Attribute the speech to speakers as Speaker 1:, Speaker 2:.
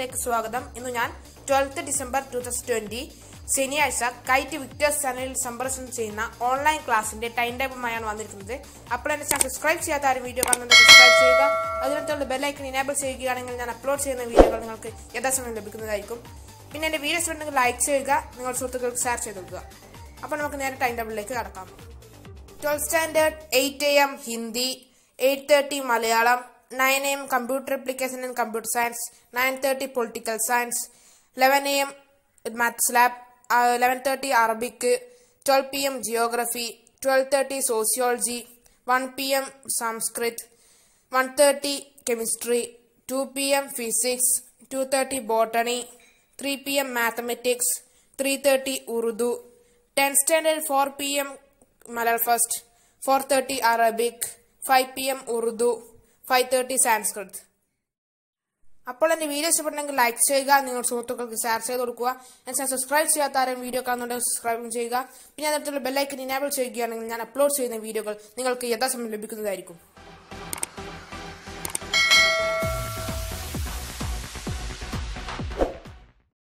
Speaker 1: ചാനലിലേക്ക് സ്വാഗതം ഇന്ന് ഞാൻ twelfth December two thousand twenty ശനിയാഴ്ച കൈറ്റ് വിക്ടേഴ്സ് ചാനലിൽ സംപ്രേഷണം ചെയ്യുന്ന ഓൺലൈൻ ക്ലാസിന്റെ ടൈം ടേബിളുമായാണ് വന്നിരിക്കുന്നത് അപ്പോൾ എന്റെ ചാനൽ സബ്സ്ക്രൈബ് ചെയ്യാത്ത ആരും വീഡിയോ കാണുന്നത് സബ്സ്ക്രൈബ് ചെയ്യുക അതിനകത്തുള്ള ബെല്ലൈക്കൺ ഇനേബിൾ ചെയ്യുകയാണെങ്കിൽ ഞാൻ അപ്ലോഡ് ചെയ്യുന്ന വീഡിയോകൾ നിങ്ങൾക്ക് യഥാസമയം ലഭിക്കുന്നതായിരിക്കും പിന്നെ എന്റെ വീഡിയോസ് ഉണ്ടെങ്കിൽ ലൈക്ക് ചെയ്യുക നിങ്ങളുടെ സുഹൃത്തുക്കൾക്ക് ഷെയർ ചെയ്ത് കൊടുക്കുക അപ്പോൾ നമുക്ക് നേരെ ടൈം ടേബിളിലേക്ക് കടക്കാം twelfth standard eight A M Hindi eight thirty Malayalam nine A M computer application and computer science nine thirty political science eleven A M maths lab eleven thirty Arabic twelve P M geography twelve thirty sociology one P M Sanskrit one thirty chemistry two P M physics two thirty botany three P M mathematics three thirty Urdu ten standard four P M Malayalam first four thirty Arabic five P M Urdu five thirty Sanskrit അപ്പോൾ എന്റെ video ഇഷ്ടപ്പെട്ടെങ്കിൽ like ചെയ്യുക നിങ്ങളുടെ സുഹൃത്തുക്കൾക്ക് share ചെയ്ത് കൊടുക്കുക എന്നെ subscribe ചെയ്യാത്ത ആരും വീഡിയോ കാണുന്നുണ്ടെങ്കിൽ സബ്സ്ക്രൈബ് ചെയ്യുക പിന്നെ അതിനകത്തുള്ള ബെല്ലൈക്കൻ ഇനേബിൾ ചെയ്യുകയാണെങ്കിൽ ഞാൻ അപ്ലോഡ് ചെയ്യുന്ന വീഡിയോകൾ നിങ്ങൾക്ക് യഥാസമയം ലഭിക്കുന്നതായിരിക്കും